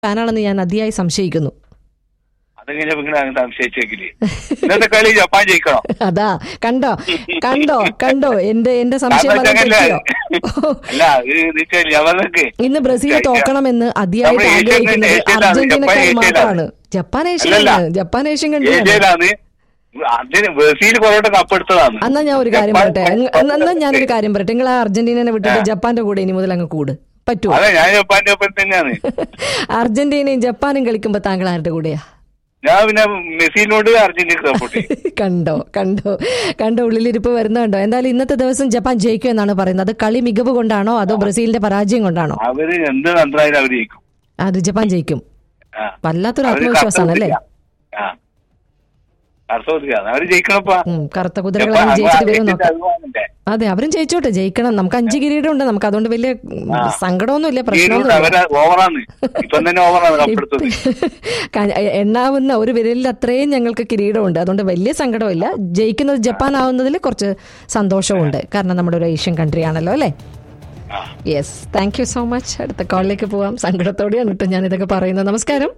ഫാനാണെന്ന് ഞാൻ അതിയായി സംശയിക്കുന്നു അതെങ്ങനെ നിങ്ങൾ അങ്ങനെ സംശയിച്ചേക്കില്ലേ ഇന്നത്തെ കളി ജപ്പാൻ ജയിക്കണം അതാ കണ്ടോ കണ്ടോ കണ്ടോ എന്റെ എന്റെ സംശയം കാരണം വല്ലതും വെച്ചാൽ തെറ്റിയോ? അല്ല ഇത് വെച്ചാൽ അവർക്ക് ഇന്ന് ബ്രസീൽ തോക്കണം എന്ന് അതിയായിട്ട് നമ്മുടെ ഏഷ്യൻ ആഗ്രഹിക്കുന്നത് ഏഷ്യയിലാണ്, അർജന്റീനക്കാർ ജപ്പാൻ മാത്രമാണ് ജപ്പാൻ ഏഷ്യയിലാണ് അല്ലല്ല. ജപ്പാൻ ഏഷ്യൻ കണ്ടിയാണ് ഏഷ്യയിലാണ് അതിന് ബ്രസീൽ കുറോട്ട് കപ്പെടുത്തതാണ് എന്നാ ഞാൻ ഒരു കാര്യം ജപ്പാൻ- പറയട്ടെ എങ്- എന്നാ എന്നാ ഞാനൊരു കാര്യം പറയട്ടെ നിങ്ങൾ ആ അർജന്റീനനെ വിട്ടിട്ട് ജപ്പാന്റെ കൂടെ ഇനി മുതൽ അങ്ങ് കൂട് പറ്റുമോ അതെ ഞാൻ ജപ്പാന്റെ ഒപ്പം തന്നെയാണ് അർജന്റീനയും ജപ്പാനും കളിക്കുമ്പോ താങ്കൾ ആരുടെ കൂടെയാ ഞാൻ പിന്നെ മെസ്സിനോട് അർജന്റീന സപ്പോർട്ട് ചെയ്യും കണ്ടോ കണ്ടോ കണ്ടോ ഉള്ളിലിരിപ്പ് വരുന്നുണ്ടോ എന്തായാലും ഇന്നത്തെ ദിവസം ജപ്പാൻ ജയിക്കും എന്നാണ് പറയുന്നത് അത് കളി മികവ് കൊണ്ടാണോ അതോ ബ്രസീലിന്റെ പരാജയം കൊണ്ടാണോ അവര് എന്ത് നന്നായാലും അവര് ജയിക്കും അത് ജപ്പാൻ ജയിക്കും ആ. വല്ലാത്തൊരു അവര് ആത്മവിശ്വാസമാണ് അല്ലേ കർത്തവ്യത്തിലാ. ആ കർത്തവ്യത്തിലാണ്. അവര് ജയിക്കണപ്പാ ഉം, കറുത്ത കുതിരകൾ ജപ്പാൻ ജയിച്ചിട്ട് വരും അർജന്റീന നോക്കാം അഭിമാനമില്ലേ? അതെ അവരും ജയിച്ചോട്ടെ ജയിക്കണം നമുക്ക് അഞ്ച് കിരീടം ഉണ്ട് നമുക്ക് അതുകൊണ്ട് വലിയ ഉം, ആ. സങ്കടമൊന്നുമില്ല വീണ്ടും പ്രശ്നമൊന്നുമില്ല അവര് ഓവറാണ് ഇപ്പം തന്നെ ഓവറാണ് കപ്പെടുത്തത് ക- എണ്ണാവുന്ന ഒരു വിരലിൽ അത്രയും ഞങ്ങൾക്ക് കിരീടമുണ്ട് അതുകൊണ്ട് വലിയ സങ്കടമില്ല ജയിക്കുന്നത് ജപ്പാൻ ആവുന്നതിൽ കുറച്ച് സന്തോഷമുണ്ട് കാരണം നമ്മുടെ ഒരു ഏഷ്യൻ കൺട്രി ആണല്ലോ അല്ലേ ആ. Yes thank you so much അടുത്ത കോളിലേക്ക് പോവാം സങ്കടത്തോടെയാണ് കേട്ടോ ഞാൻ ഇതൊക്കെ പറയുന്നത് നമസ്കാരം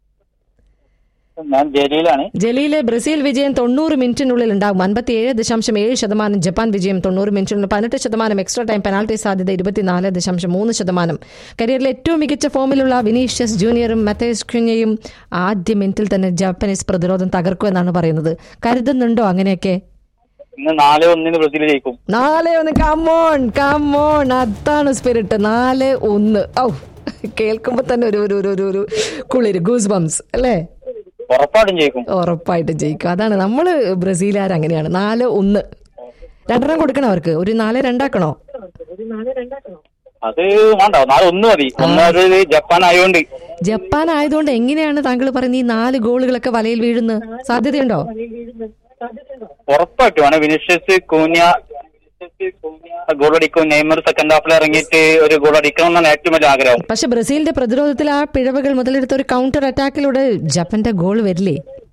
ഞാൻ ജലീലാണ് ജലീലെ ബ്രസീൽ വിജയം തൊണ്ണൂറ് മിനിറ്റിനുള്ളിൽ ഉണ്ടാകും അൻപത്തിയേഴ് ദശാംശം ഏഴ് ശതമാനം ജപ്പാൻ വിജയം തൊണ്ണൂറ് മിനിറ്റിനുള്ളിൽ പതിനെട്ട് ശതമാനം എക്സ്ട്രാ ടൈം പെനാൽറ്റി സാധ്യത ഇരുപത്തിനാല് ദശാംശം മൂന്ന് ശതമാനം കരിയറിലെ ഏറ്റവും മികച്ച ഫോമിലുള്ള വിനീഷ്യസ് ജൂനിയറും മത്തേസ് കുഞ്ഞയും ആദ്യ മിനിറ്റിൽ തന്നെ ജാപ്പനീസ് പ്രതിരോധം തകർക്കുമെന്നാണ് പറയുന്നത് കരുതുന്നുണ്ടോ അങ്ങനെയൊക്കെ ഇന്ന് നാല് ഒന്നിന് ബ്രസീൽ ജയിക്കും നാല് ഒന്ന് കമോൺ കമോൺ അതാണ് സ്പിരിറ്റ് നാല് ഒന്ന് ഔ കേൾക്കുമ്പോ തന്നെ ഒരു ഒരു ഒരു ഒരു ഒരു കുളിര് ഗൂസ് ബംസ് അല്ലേ ഉറപ്പായിട്ടും ജയിക്കും ഉറപ്പായിട്ടും ജയിക്കും അതാണ് നമ്മള് ബ്രസീലുകാർ അങ്ങനെയാണ് നാല് ഒന്ന് രണ്ടെണ്ണം കൊടുക്കണം അവർക്ക് ഒരു നാല് രണ്ടാക്കണോ അത് വേണ്ട നാല് ഒന്ന് മതി ഒന്നത് ജപ്പാൻ ആയതുകൊണ്ട് ജപ്പാൻ ആയതുകൊണ്ട് എങ്ങനെയാണ് താങ്കൾ പറയുന്നത് ഈ നാല് ഗോളുകളൊക്കെ വലയിൽ വീഴുന്നത് സാധ്യതയുണ്ടോ ഉറപ്പായിട്ടും ആണ് വിനിഷ്യസ് കൂന്യ ഗോൾ അടിക്കും നെയ്മർ സെക്കൻഡ് ഹാഫിൽ ഇറങ്ങിയിട്ട് ഒരു ഗോൾ അടിക്കണം എന്നാണ് ഏറ്റവും വലിയ ആഗ്രഹം പക്ഷെ ബ്രസീലിന്റെ പ്രതിരോധത്തിൽ ആ പിഴവുകൾ മുതലെടുത്ത ഒരു കൗണ്ടർ അറ്റാക്കിലൂടെ ജപ്പാന്റെ ഗോൾ വരില്ലേ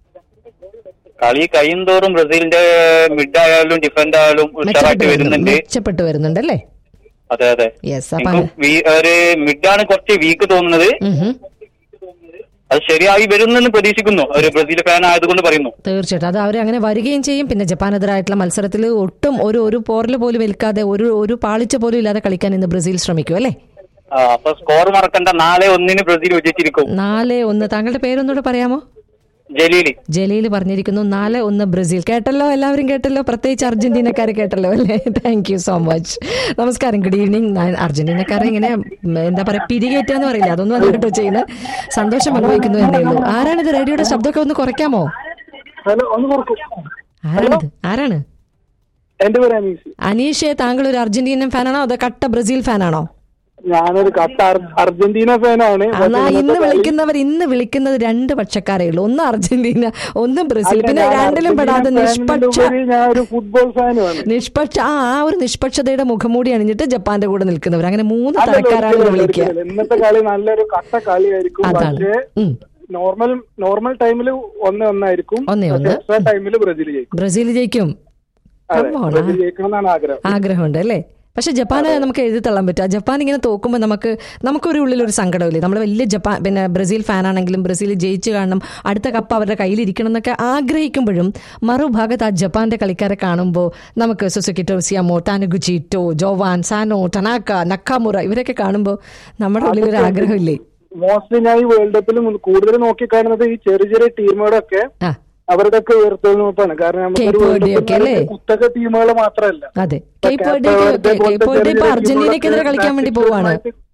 കളി കഴിയും തോറും ബ്രസീലിന്റെ മിഡ് ആയാലും ഡിഫൻഡ് ആയാലും ഉഷാറായിട്ട് മെച്ചപ്പെട്ടു വരുന്നുണ്ട് വരുന്നുണ്ട് മെച്ചപ്പെട്ടു വരുന്നുണ്ട് അല്ലേ അതെ അതെ യെസ് അപ്പൊ എനിക്ക് വീ- ഒരു മിഡാണ് കുറച്ച് വീക്ക് തോന്നുന്നത് ഉം ഹും. അത് ശരിയായി വരുന്നെന്ന് പ്രതീക്ഷിക്കുന്നു ഒരു ബ്രസീൽ ഫാൻ ആയതുകൊണ്ട് പറയുന്നു തീർച്ചയായിട്ടും അത് അവർ അങ്ങനെ വരികയും ചെയ്യും പിന്നെ ജപ്പാനെതിരായിട്ടുള്ള മത്സരത്തിൽ ഒട്ടും ഒരു ഒരു പോറൽ പോലും ഏൽക്കാതെ ഒരു ഒരു പാളിച്ച പോലും ഇല്ലാതെ കളിക്കാൻ ഇന്ന് ബ്രസീൽ ശ്രമിക്കും അല്ലേ ആ, അപ്പൊ സ്കോർ മറക്കണ്ട നാല് ഒന്നിന് ബ്രസീൽ വിജയിച്ചിരിക്കും നാല് ഒന്ന് താങ്കളുടെ പേരൊന്നുകൂടെ പറയാമോ ജലീല് ജലീൽ പറഞ്ഞിരിക്കുന്നു നാല് ഒന്ന് ബ്രസീൽ കേട്ടല്ലോ എല്ലാവരും കേട്ടല്ലോ പ്രത്യേകിച്ച് അർജന്റീനക്കാർ കേട്ടല്ലോ അല്ലേ താങ്ക് യു സോ മച്ച് നമസ്കാരം ഗുഡ് ഈവനിങ് ഞാൻ അർജന്റീനക്കാരെ ഇങ്ങനെ ഉം, എന്താ പറയാ പിരികേറ്റാന്ന് പറയില്ല അതൊന്നും അല്ല കേട്ടോ ചെയ്യുന്നത് സന്തോഷം പങ്കുവയ്ക്കുന്നു എന്നേ ഉള്ളൂ ആരാണിത് റേഡിയോയുടെ ശബ്ദമൊക്കെ ഒന്ന് കുറയ്ക്കാമോ ഹലോ ഒന്ന് കൊടുക്കും ആരാണിത് ആരാണ് എന്റെ പേര് അനീസ് അനീഷെ താങ്കൾ ഒരു അർജന്റീനൻ ഫാനാണോ അതോ കട്ട ബ്രസീൽ ഫാനാണോ ഞാനൊരു കട്ട അർ- അർജന്റീന ഫാനാണ് എന്നാ ഇന്ന് വിളിക്കുന്നവർ ഇന്ന് വിളിക്കുന്നത് രണ്ട് പക്ഷക്കാരേ ഉള്ളൂ ഒന്ന് അർജന്റീന ഒന്ന് ബ്രസീൽ പിന്നെ രണ്ടിലും പെടാതെ നിഷ്പക്ഷ ഞാൻ ഒരു ഫുട്ബോൾ ഫാനുമാണ് നിഷ്പക്ഷ ആ ആ ഒരു നിഷ്പക്ഷതയുടെ മുഖംമൂടി അണിഞ്ഞിട്ട് ജപ്പാന്റെ കൂടെ നിൽക്കുന്നവർ അങ്ങനെ മൂന്ന് തരക്കാരാണ് ഇവിടെ വിളിക്കുക ഇന്നത്തെ കളി നല്ലൊരു കട്ട കളിയായിരിക്കും അതാണ് പക്ഷേ ഉം. നോർമൽ നോർമൽ ടൈമിൽ ഒന്നേ ഒന്നായിരിക്കും ഒന്നേ ഒന്ന്. എക്സ്ട്രാ ടൈമിൽ ബ്രസീൽ ജയിക്കും ബ്രസീൽ ജയിക്കും അതെ Come on, ബ്രസീൽ ജയിക്കണം എന്നാണ് ആഗ്രഹം ആഗ്രഹമുണ്ട് അല്ലേ പക്ഷെ ജപ്പാനെ നമുക്ക് എഴുതി തള്ളാൻ പറ്റുക ജപ്പാൻ ഇങ്ങനെ തോക്കുമ്പോൾ നമുക്ക് നമുക്കൊരു ഉള്ളിൽ ഒരു സങ്കടമില്ലേ നമ്മൾ വലിയ ജപ്പാൻ പിന്നെ ബ്രസീൽ ഫാനാണെങ്കിലും ബ്രസീൽ ജയിച്ചു കാണണം അടുത്ത കപ്പ് അവരുടെ കയ്യിലിരിക്കണം എന്നൊക്കെ ആഗ്രഹിക്കുമ്പോഴും മറുഭാഗത്ത് ആ ജപ്പാന്റെ കളിക്കാരെ കാണുമ്പോൾ നമുക്ക് സുസുക്കി ടോസിയാമോ ടാനുഗുച്ചിറ്റോ ജോവാൻ സാനോ ടനാക്ക നക്കാമുറ ഇവരൊക്കെ കാണുമ്പോൾ നമ്മുടെ ഉള്ളിൽ ഒരു ആഗ്രഹമില്ലേ മോസ്റ്റ്ലി ഞാൻ ഈ വേൾഡ് കപ്പിൽ കൂടുതൽ നോക്കിക്കാണുന്നത് ഈ ചെറിയ ചെറിയ ടീമുകളൊക്കെ ആ അവരുടെ ഒക്കെ ഉയർത്തെഴുന്നേൽപ്പാണ് കാരണം നമുക്ക് കേപ്പ് വെർഡെ ഒക്കെ അല്ലേ? കുത്തക ടീമുകൾ മാത്രമല്ല അതെ ഇപ്പൊ Cape Cape Verde Verde Cape പോലത്തെ വെർഡെ ചെറിയ ഇപ്പൊ ചെറിയ അർജന്റീനക്കെതിരെ ടീമുകളൊക്കെ കളിക്കാൻ വേണ്ടി പോവാണ്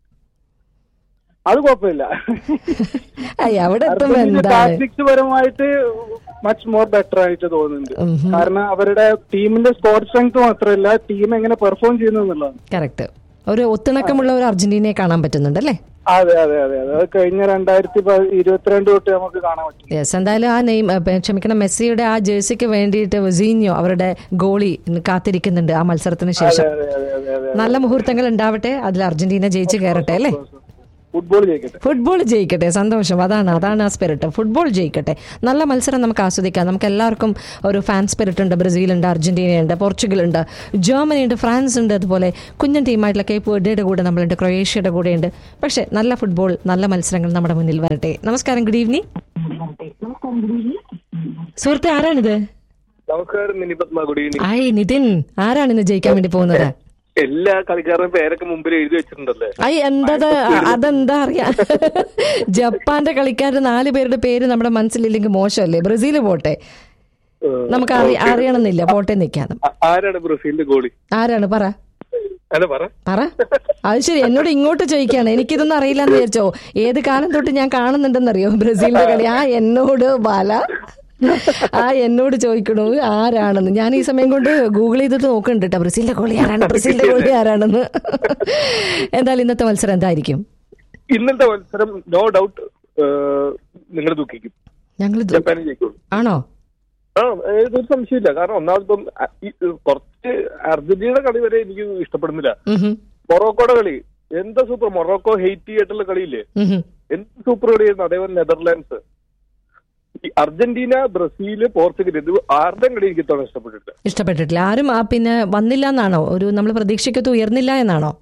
അത് കുഴപ്പമില്ല അയ്യ അവിടെ എത്തുമ്പോ എന്താണ് ടാക്ടിക്സ് പരമായിട്ട് മച്ച് മോർ ബെറ്റർ ആയിട്ട് തോന്നുന്നുണ്ട് ഉം ഹും. കാരണം അവരുടെ ടീമിന്റെ സ്കോഡ് സ്ട്രെങ്ത് മാത്രമല്ല ടീം എങ്ങനെ പെർഫോം ചെയ്യുന്നു എന്നുള്ളതാണ് കറക്റ്റ് ഒരു ഒത്തിണക്കമുള്ള ഒരു അർജന്റീനയെ കാണാൻ പറ്റുന്നുണ്ട് അല്ലേ അതെ അതെ അതെ അതെ അത് കഴിഞ്ഞ രണ്ടായിരത്തി പ- ഇരുപത്തിരണ്ട് തൊട്ട് നമുക്ക് കാണാൻ പറ്റും യെസ് എന്തായാലും ആ നെയിം ക്ഷമിക്കണം മെസ്സിയുടെ ആ ജേഴ്സിക്ക് വേണ്ടിയിട്ട് വസീഞ്ഞോ അവരുടെ ഗോളി ഇന്ന് കാത്തിരിക്കുന്നുണ്ട് ആ മത്സരത്തിന് ശേഷം അതെ അതെ അതെ അതെ നല്ല മുഹൂർത്തങ്ങൾ ഉണ്ടാവട്ടെ അതിൽ അർജന്റീന ജയിച്ച് കയറട്ടെ അല്ലേ ഫുട്ബോൾ ജയിക്കട്ടെ ഫുട്ബോൾ ജയിക്കട്ടെ സന്തോഷം അതാണ് അതാണ് ആ സ്പിരിറ്റ് ഫുട്ബോൾ ജയിക്കട്ടെ നല്ല മത്സരം നമുക്ക് ആസ്വദിക്കാം നമുക്ക് എല്ലാവർക്കും ഒരു ഫാൻ സ്പിരിറ്റ് ഉണ്ട് ബ്രസീലുണ്ട് അർജന്റീനയുണ്ട് പോർച്ചുഗൽ ഉണ്ട് ജർമ്മനി ഉണ്ട് ഫ്രാൻസ് ഉണ്ട് അതുപോലെ കുഞ്ഞൻ ടീമായിട്ടുള്ള കേപ്പ് വെർഡയുടെ കൂടെ നമ്മളുണ്ട് ക്രൊയേഷ്യയുടെ കൂടെ ഉണ്ട് പക്ഷേ നല്ല ഫുട്ബോൾ നല്ല മത്സരങ്ങൾ നമ്മുടെ മുന്നിൽ വരട്ടെ നമസ്കാരം ഗുഡ് ഈവനിങ് സുഹൃത്തെ ആരാണിത് നമസ്കാരം നിനിപത്മ ഗുഡ് ഈവനിങ് ആയി നിതിൻ ആരാണ് ഇന്ന് ജയിക്കാൻ വേണ്ടി പോകുന്നത് എല്ലാ കളിക്കാരുടെയും പേരൊക്കെ മുമ്പിൽ എഴുതി വെച്ചിട്ടുണ്ടല്ലേ ഐ എന്തത് അതെന്താ അറിയാ ജപ്പാന്റെ കളിക്കാരുടെ നാല് പേരുടെ പേര് നമ്മുടെ മനസ്സിലില്ലെങ്കിൽ മോശമല്ലേ ബ്രസീല് പോട്ടെ നമുക്ക് അറി അറിയണമെന്നില്ല പോട്ടെ നിൽക്കാനും ആ- ആരാണ് ബ്രസീലിന്റെ ഗോളി ആരാണ് പറ അല്ല പറ പറ അത് ശരി എന്നോട് ഇങ്ങോട്ട് ചോദിക്കാണ് എനിക്കിതൊന്നും അറിയില്ല എന്ന് വിചാരിച്ചോ ഏത് കാലം തൊട്ട് ഞാൻ കാണുന്നുണ്ടെന്നറിയോ ബ്രസീലിന്റെ കളി ആ എന്നോട് ബാല ആ എന്നോട് ചോദിക്കണു ആരാണെന്ന് ഞാൻ ഈ സമയം കൊണ്ട് ഗൂഗിൾ ചെയ്തിട്ട് നോക്കുന്നുണ്ട് കേട്ടോ ബ്രസീലിന്റെ ഗോളി ആരാണ് ബ്രസീലിന്റെ ഗോളി ആരാണെന്ന് എന്തായാലും ഇന്നത്തെ മത്സരം എന്തായിരിക്കും ഇന്നത്തെ മത്സരം നോ ഡൗട്ട് നിങ്ങൾ ദുഃഖിക്കും ഞങ്ങൾ ജപ്പാനും ജയിക്കുള്ളൂ ആണോ ആ ഏതൊരു സംശയമില്ല കാരണം ഒന്നാമത് ഇപ്പം അ- ഈ, കുറച്ച് അർജന്റീനയുടെ കളി വരെ എനിക്ക് ഇഷ്ടപ്പെടുന്നില്ല ഉം ഹും. മൊറോക്കോയുടെ കളി എന്താ സൂപ്പർ മൊറോക്കോ ഹെയ്റ്റി ആയിട്ടുള്ള കളിയില്ലേ ഉം ഹും. എന്ത് സൂപ്പർ കളിയായിരുന്നു അതേപോലെ നെതർലാൻഡ്സ് ഈ അർജന്റീന ബ്രസീല് പോർച്ചുഗൽ ഇത് ആരുടെയും കളി എനിക്ക് ഇത്തവണ ഇഷ്ടപ്പെട്ടിട്ടില്ല ഇഷ്ടപ്പെട്ടിട്ടില്ല ആരും ആ പിന്നെ വന്നില്ല എന്നാണോ ഒരു നമ്മൾ പ്രതീക്ഷയ്ക്കത്ത് ഉയർന്നില്ല എന്നാണോ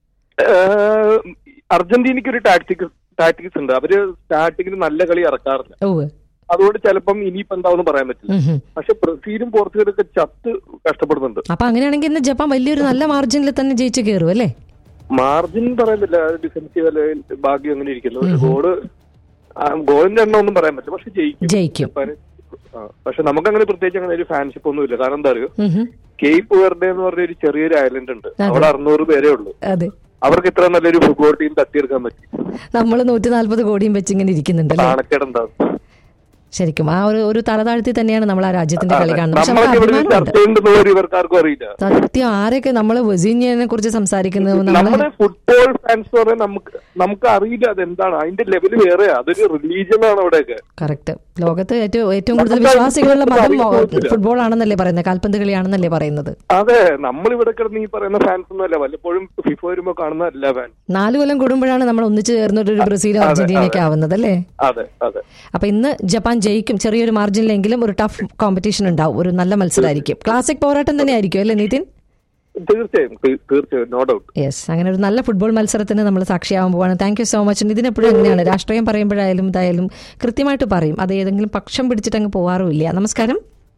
ഏഹ് അർജന്റീനയ്ക്ക് ഒരു ടാക്ടിക്സ് ടാക്ടിക്സ് ഉണ്ട് അവര് സ്റ്റാർട്ടിങ്ങിൽ നല്ല കളി ഇറക്കാറില്ല ഓ അതുകൊണ്ട് ചിലപ്പം ഇനിയിപ്പോ എന്താവെന്ന് പറയാൻ പറ്റില്ല പക്ഷെ ബ്രസീലും പോർച്ചുഗലും ഒക്കെ ചത്ത് കഷ്ടപ്പെടുന്നുണ്ട് അപ്പൊ അങ്ങനെയാണെങ്കിൽ ഇന്ന് ജപ്പാൻ വലിയൊരു നല്ല മാർജിനിൽ തന്നെ ജയിച്ചു കയറും അല്ലേ മാർജിൻ പറയാൻ പറ്റില്ല ഡിഫൻസീവ് അല്ലെങ്കിൽ ഭാഗ്യം അങ്ങനെ ഇരിക്കുന്നു പക്ഷെ ഗോള് ആ, ഗോളിന്റെ എണ്ണം ഒന്നും പറയാൻ പറ്റില്ല പക്ഷെ ജയിക്കും ജയിക്കും ജപ്പാന്. ആ, പക്ഷെ നമുക്ക് അങ്ങനെ പ്രത്യേകിച്ച് അങ്ങനെ ഒരു ഫാൻഷിപ്പ് ഒന്നുമില്ല കാരണം എന്താ അറിയോ ഉം ഹും. കേപ്പ് വെർഡെ എന്ന് പറഞ്ഞ ഒരു ചെറിയൊരു ഐലൻഡ് ഉണ്ട് അതെ. അവിടെ അറുന്നൂറ് പേരേ ഉള്ളൂ അതെ അവർക്ക് ഇത്ര നല്ലൊരു ഫുട്ബോൾ ടീം തട്ടിയെടുക്കാൻ പറ്റി നമ്മൾ നൂറ്റി നാല്പത് കോടിയും വെച്ച് ഇങ്ങനെ ഇരിക്കുന്നുണ്ട് അല്ലേ നാണക്കേടുണ്ടാവും ശരിക്കും ആ ഒരു ഒരു തലതാഴ്ത്തി തന്നെയാണ് നമ്മൾ ആ രാജ്യത്തിന്റെ കളി കാണുന്നത് പക്ഷെ നമ്മളൊക്കെ നമുക്ക് ഇവിടെ അഭിമാനമുണ്ട് ചർച്ച ചെയ്യുന്നത് പോലും ഇവർക്കാർക്കും അറിയില്ല സത്യം ആരൊക്കെ നമ്മൾ വെസീനിയനെ കുറിച്ച് സംസാരിക്കുന്നത് നമ്മള് നമ്മുടെ ഫുട്ബോൾ ഫാൻസ് എന്ന് പറഞ്ഞാൽ നമുക്ക് നമുക്ക് അറിയില്ല അതെന്താണ് അതിന്റെ ലെവല് വേറെയാ അതൊരു റിലീജിയൻ ആണ് അവിടെയൊക്കെ കറക്റ്റ് ലോകത്ത് ഏറ്റവും ഏറ്റവും കൂടുതൽ നമുക്ക് വിശ്വാസികളുള്ള മതം അറിയില്ല. ഫുട്ബോൾ ആണെന്നല്ലേ പറയുന്നത് കാൽപന്ത് കളിയാണെന്നല്ലേ പറയുന്നത് അതെ നമ്മൾ ഇവിടെ കിടന്ന് ഈ പറയുന്ന ഫാൻസ് ഒന്നും അല്ല വല്ലപ്പോഴും ഫിഫ വരുമ്പോ കാണുന്ന എല്ലാ ഫാൻ നാല് കൊല്ലം കൂടുമ്പോഴാണ് നമ്മൾ ഒന്നിച്ചു ചേർന്നിട്ട് ഒരു ബ്രസീലും അർജന്റീനയൊക്കെ ആവുന്നത് അല്ലേ അതെ അതെ അപ്പൊ ഇന്ന് ജപ്പാൻ ജയിക്കും ചെറിയൊരു മാർജിനിലെങ്കിലും ഒരു ടഫ് കോമ്പറ്റീഷൻ ഉണ്ടാവും ഒരു നല്ല മത്സരമായിരിക്കും ക്ലാസിക് പോരാട്ടം തന്നെ ആയിരിക്കും അല്ലേ നിതിൻ തീർച്ചയായും തീ- തീർച്ചയായും നോ ഡൗട്ട് യെസ് അങ്ങനെ ഒരു നല്ല ഫുട്ബോൾ മത്സരത്തിന് നമ്മൾ സാക്ഷിയാവാൻ പോവാണ് thank you so much Nitin എപ്പോഴും അങ്ങനെയാണ് രാഷ്ട്രീയം പറയുമ്പോഴായാലും ഇതായാലും കൃത്യമായിട്ട് പറയും അത് ഏതെങ്കിലും പക്ഷം പിടിച്ചിട്ട് അങ്ങ് പോവാറുമില്ല നമസ്കാരം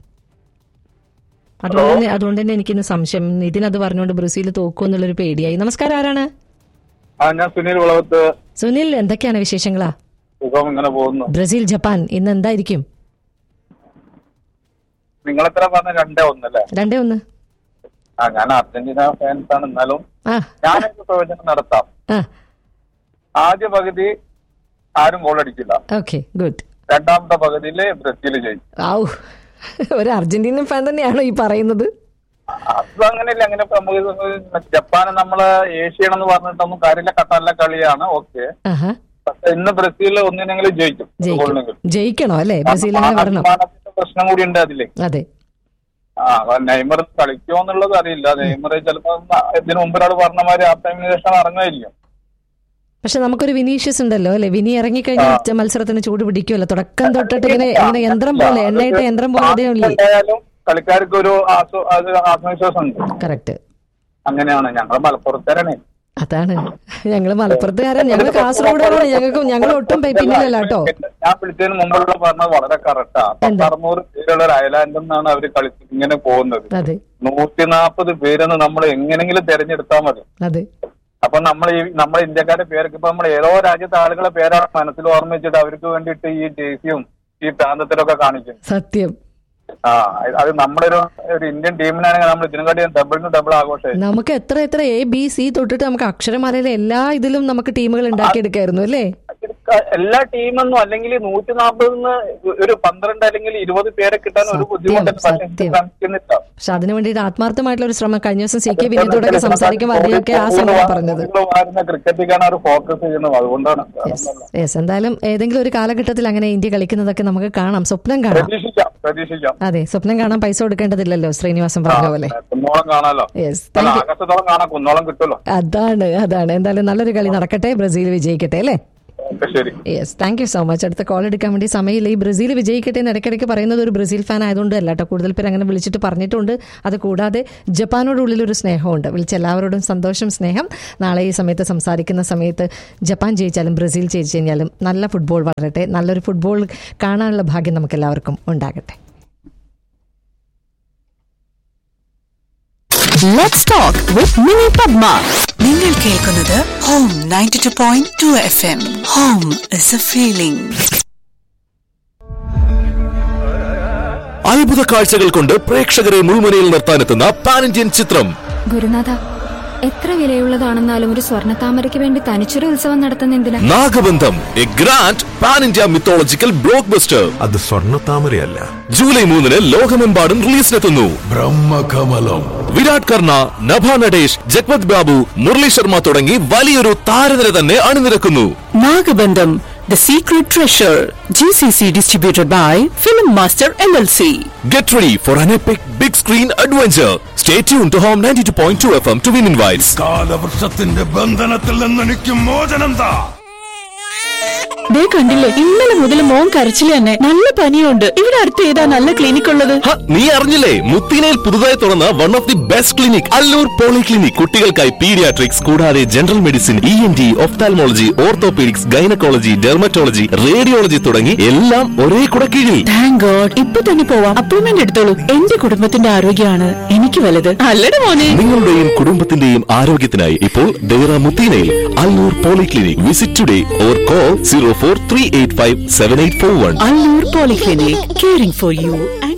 അതുകൊണ്ട് തന്നെ അതുകൊണ്ട് തന്നെ എനിക്കിന്ന് സംശയം നിതിൻ അത് പറഞ്ഞുകൊണ്ട് ബ്രസീൽ തോക്കും എന്നുള്ളൊരു പേടിയായി നമസ്കാരം ആരാണ് ആ ഞാൻ സുനിൽ വളവത്ത് സുനിൽ എന്തൊക്കെയാണ് വിശേഷങ്ങളാ സുഖം ഇങ്ങനെ പോകുന്നു ബ്രസീൽ ജപ്പാൻ ഇന്ന് എന്തായിരിക്കും നിങ്ങളെത്ര പറഞ്ഞ രണ്ടേ ഒന്നല്ലേ രണ്ടേ ഒന്ന് ആ ഞാൻ അർജന്റീന ഫാൻസ് ആണ് എന്നാലും ആ ഞാനൊരു പ്രവചനം നടത്താം ആ ആദ്യ പകുതി ആരും ഗോൾ അടിക്കില്ല ഓക്കെ ഗുഡ് രണ്ടാമത്തെ പകുതിയില് ബ്രസീൽ ജയിക്കും ഔ ഒരു അർജന്റീനൻ ഫാൻ തന്നെയാണോ ഈ പറയുന്നത് അത് അങ്ങനെയല്ല അങ്ങനെ ഇപ്പൊ നമുക്ക് ജപ്പാന് നമ്മള് ഏഷ്യയാണെന്ന് പറഞ്ഞിട്ടൊന്നും കാര്യമില്ല കട്ടല്ല കളിയാണ് ഓക്കെ ആഹാ പക്ഷെ ഇന്ന് ബ്രസീൽ ഒന്നിനെങ്കിലും ജയിക്കും ഒരു ജയിക്കും ഗോളിനെങ്കിലും. ജയിക്കണോ അല്ലേ ബ്രസീൽ അങ്ങനെ വരണം അഭിമാനത്തിന്റെ പ്രശ്നം കൂടി ഉണ്ട് അതില് അതെ ആ അപ്പൊ നെയ്മർ കളിക്കുമോ എന്നുള്ളത് അറിയില്ല നെയ്മർ ചിലപ്പോ ഇതിനു മുമ്പ് ഒരാൾ പറഞ്ഞ മാതിരി ആ ടൈമിന് ശേഷം ഇറങ്ങായിരിക്കും പക്ഷെ നമുക്കൊരു വിനീഷ്യസ് ഉണ്ടല്ലോ അല്ലെ വിനി ഇറങ്ങിക്കഴിഞ്ഞാൽ മത്സരത്തിന് ചൂട് പിടിക്കുമല്ലോ തുടക്കം തൊട്ടിട്ട് ഇങ്ങനെ ഇങ്ങനെ യന്ത്രം പോലെ എണ്ണയിട്ട യന്ത്രം പോലെ അദ്ദേഹമില്ലേ എന്തായാലും കളിക്കാർക്ക് ഒരു ആസ്വ- അത് ആത്മവിശ്വാസം ഉണ്ട് കറക്റ്റ് അങ്ങനെയാണ് ഞങ്ങൾ മലപ്പുറത്തുകാരാണ് അതാണ് ഞങ്ങള് മലപ്പുറത്തുകാരൻ ഞങ്ങൾ കാസർഗോഡാണ് ഞങ്ങൾക്ക് ഞങ്ങൾ ഒട്ടും പേ- പിന്നിലല്ല കേട്ടോ ഞാൻ വിളിച്ചതിന് മുമ്പുള്ള പറഞ്ഞത് വളരെ കറക്റ്റാ പത്തറുന്നൂറ് പേരുള്ള ഒരു ഐലാൻഡിൽ നിന്നാണ് അവര് കളി ഇങ്ങനെ പോകുന്നത് അതെ നൂറ്റി നാൽപ്പത് പേരെന്ന് നമ്മൾ എങ്ങനെങ്കിലും തെരഞ്ഞെടുത്താൽ മതി അതെ അപ്പൊ നമ്മൾ ഈ നമ്മുടെ ഇന്ത്യക്കാരുടെ പേരൊക്കെ ഇപ്പൊ നമ്മൾ ഏതോ രാജ്യത്തെ ആളുകളെ പേരാണ് മനസ്സിൽ ഓർമ്മ വെച്ചിട്ട് അവർക്ക് വേണ്ടിയിട്ട് ഈ ജേഴ്സിയും ഈ പ്രാന്തത്തിലൊക്കെ കാണിക്കും സത്യം ആ അത് നമ്മുടെ ഒരു ഒരു ഇന്ത്യൻ ടീമിനാണെങ്കിൽ നമ്മൾ ഇതിനെക്കാട്ടി ഡബിളിന് ഡബിൾ ആഘോഷമായി നമുക്ക് എത്ര എത്ര എ ബി സി തൊട്ടിട്ട് നമുക്ക് അക്ഷരമാലയിലെ എല്ലാ ഇതിലും നമുക്ക് ടീമുകൾ ഉണ്ടാക്കിയെടുക്കായിരുന്നു അല്ലേ ക- എല്ലാ ടീമെന്നും അല്ലെങ്കിൽ നൂറ്റി നാൽപ്പതിന്ന് ഒരു പന്ത്രണ്ട് അല്ലെങ്കിൽ ഇരുപത് പേരെ കിട്ടാൻ ഒരു സത്യം, ബുദ്ധിമുട്ടുണ്ട് പക്ഷെ ഇത് സത്യം. ശ്രമിക്കുന്നില്ല പക്ഷെ അതിനു വേണ്ടിയിട്ട് ആത്മാർത്ഥമായിട്ടുള്ള ഒരു ശ്രമം കഴിഞ്ഞ ദിവസം സി കെ വിനോദോടൊക്കെ സംസാരിക്കുമ്പോൾ അറിയൊക്കെ ആ സമയം പറഞ്ഞത് ക്രിക്കറ്റിലേക്കാണ് അവർ ഫോക്കസ് ചെയ്യുന്നത് അതുകൊണ്ടാണ് യെസ് എന്തായാലും ഏതെങ്കിലും ഒരു കാലഘട്ടത്തിൽ അങ്ങനെ ഇന്ത്യ കളിക്കുന്നതൊക്കെ നമുക്ക് കാണാം സ്വപ്നം കാണാം പ്രതീക്ഷിക്കാം പ്രതീക്ഷിക്കാം അതെ സ്വപ്നം കാണാൻ പൈസ കൊടുക്കേണ്ടതില്ലല്ലോ ശ്രീനിവാസൻ പറഞ്ഞ പോലെ കുന്നോളം കാണാലോ യെസ് അല്ല താങ്ക് യു ആകാശത്തോളം കാണാം കുന്നോളം കിട്ടുമല്ലോ അതാണ് അതാണ് എന്തായാലും നല്ലൊരു കളി നടക്കട്ടെ ബ്രസീൽ വിജയിക്കട്ടെ അല്ലേ ഓക്കെ ശരി yes thank you so much അടുത്ത കോൾ എടുക്കാൻ വേണ്ടി സമയമില്ല ഈ ബ്രസീൽ വിജയിക്കട്ടെ എന്ന് ഇടയ്ക്കിടയ്ക്ക് പറയുന്നത് ഒരു ബ്രസീൽ ഫാൻ ആയതുകൊണ്ട് അല്ല കേട്ടോ കൂടുതൽ പേര് അങ്ങനെ വിളിച്ചിട്ട് പറഞ്ഞിട്ടുണ്ട് അത് കൂടാതെ ജപ്പാനോടുള്ളിൽ ഒരു സ്നേഹമുണ്ട് വിളിച്ച എല്ലാവരോടും സന്തോഷം സ്നേഹം നാളെ ഈ സമയത്ത് സംസാരിക്കുന്ന സമയത്ത് ജപ്പാൻ ജയിച്ചാലും ബ്രസീൽ ജയിച്ചു കഴിഞ്ഞാലും നല്ല ഫുട്ബോൾ വളരട്ടെ നല്ലൊരു ഫുട്ബോൾ കാണാനുള്ള ഭാഗ്യം നമുക്ക് എല്ലാവർക്കും ഉണ്ടാകട്ടെ Let's talk with Mini Padma. നിങ്ങൾ കേൾക്കുന്നത് home ninety two point two F M home is a feeling അത്ഭുത കാഴ്ചകൾ കൊണ്ട് പ്രേക്ഷകരെ മുൾമുനയിൽ നിർത്താനെത്തുന്ന പാൻ ഇന്ത്യൻ ചിത്രം ഗുരുനാഥ എത്ര വിലയുള്ളതാണെന്നാലും ഒരു സ്വർണ്ണത്താമരയ്ക്ക് വേണ്ടി തനിച്ചൊരു ഉത്സവം നടത്തുന്ന എന്തിനാ Nagabandham a grand pan India mythological blockbuster അത് സ്വർണ്ണത്താമരയല്ല ജൂലൈ മൂന്നിന് ലോകമെമ്പാടും റിലീസിനെത്തുന്നു ബ്രഹ്മകമലം വിരാട് കർണ നഭ നടേഷ് ജഗ്പത് ബാബു മുരളി ശർമ്മ തുടങ്ങി വലിയൊരു താരനിര തന്നെ അണിനിരക്കുന്നു Nagabandham the secret treasure G C C distributed by Film Master L L C Get ready for an epic big screen adventure. Stay tuned to Home 92.2 FM to win invites. കാലവൃക്ഷത്തിന്റെ ബന്ധനത്തിൽ നിന്ന് എനിക്ക് മോചനം താ ദേ കണ്ടില്ലേ ഇന്നലെ മുതൽ മോൻ കരച്ചിൽ തന്നെ നല്ല പനിയുണ്ട് ഇവിടെ അടുത്ത് ഏതാ നല്ല ക്ലിനിക് ഉള്ളത് ഹ, നീ അറിഞ്ഞില്ലേ മുത്തിനയിൽ പുതുതായി തുറന്ന one of the best clinic Allur polyclinic കുട്ടികൾക്കായി പീഡിയാട്രിക്സ് കൂടാതെ general medicine E N T ophthalmology orthopaedics gynaecology dermatology radiology തുടങ്ങി എല്ലാം ഒരേ കുടക്കീഴിൽ താങ്ക് ഗോഡ് ഇപ്പൊ തന്നെ പോവാം അപ്പോയിന്റ്മെന്റ് എടുത്തോളൂ എന്റെ കുടുംബത്തിന്റെ ആരോഗ്യമാണ് എനിക്ക് വലുത് അല്ലട മോനെ നിങ്ങളുടെയും കുടുംബത്തിന്റെയും ആരോഗ്യത്തിനായി ഇപ്പോൾ ദേറ മുത്തീനയിൽ Allur polyclinic visit today or call zero four three eight five seven eight four one Allur polyclinic caring for you and